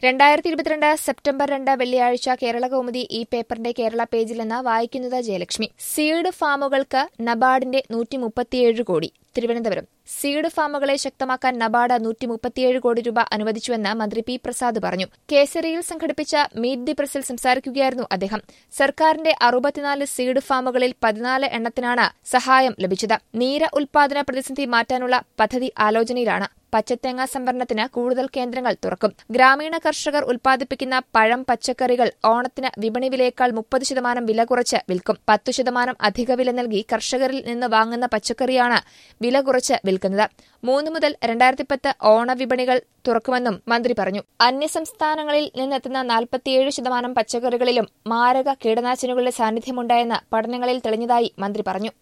രണ്ടായിരത്തി ഇരുപത്തിരണ്ട് സെപ്റ്റംബർ രണ്ട് വെള്ളിയാഴ്ച കേരള കൗമുദി ഈ പേപ്പറിന്റെ കേരള പേജിൽ നിന്ന് വായിക്കുന്നത് ജയലക്ഷ്മി സീഡ് ഫാമുകൾക്ക് നബാർഡിന്റെ നൂറ്റി മുപ്പത്തിയേഴ് കോടി തിരുവനന്തപുരം സീഡ് ഫാമുകളെ ശക്തമാക്കാൻ നബാർഡ് നൂറ്റി മുപ്പത്തിയേഴ് കോടി രൂപ അനുവദിച്ചുവെന്ന് മന്ത്രി പി പ്രസാദ് പറഞ്ഞു കേസരിയിൽ സംഘടിപ്പിച്ച മീറ്റ് ദി പ്രസിൽ സംസാരിക്കുകയായിരുന്നു അദ്ദേഹം സർക്കാരിന്റെ അറുപത്തിനാല് സീഡ് ഫാമുകളിൽ പതിനാല് എണ്ണത്തിനാണ് സഹായം ലഭിച്ചത് നീര ഉൽപാദന പ്രതിസന്ധി മാറ്റാനുള്ള പദ്ധതി ആലോചനയിലാണ് പച്ചത്തേങ്ങ സംഭരണത്തിന് കൂടുതൽ കേന്ദ്രങ്ങൾ തുറക്കും ഗ്രാമീണ കർഷകർ ഉൽപ്പാദിപ്പിക്കുന്ന പഴം പച്ചക്കറികൾ ഓണത്തിന് വിപണി വിലയേക്കാൾ മുപ്പത് ശതമാനം വില കുറച്ച് വിൽക്കും പത്തു ശതമാനം അധിക വില നൽകി കർഷകരിൽ നിന്ന് വാങ്ങുന്ന പച്ചക്കറിയാണ് വില കുറച്ച് വിൽക്കുന്നത് മൂന്ന് മുതൽ രണ്ടായിരത്തി പത്ത് ഓണവിപണികൾ തുറക്കുമെന്നും മന്ത്രി പറഞ്ഞു അന്യസംസ്ഥാനങ്ങളിൽ നിന്നെത്തുന്ന നാൽപ്പത്തിയേഴ് ശതമാനം പച്ചക്കറികളിലും മാരക കീടനാശിനികളുടെ സാന്നിധ്യമുണ്ടായെന്ന് പഠനങ്ങളിൽ തെളിഞ്ഞതായി മന്ത്രി പറഞ്ഞു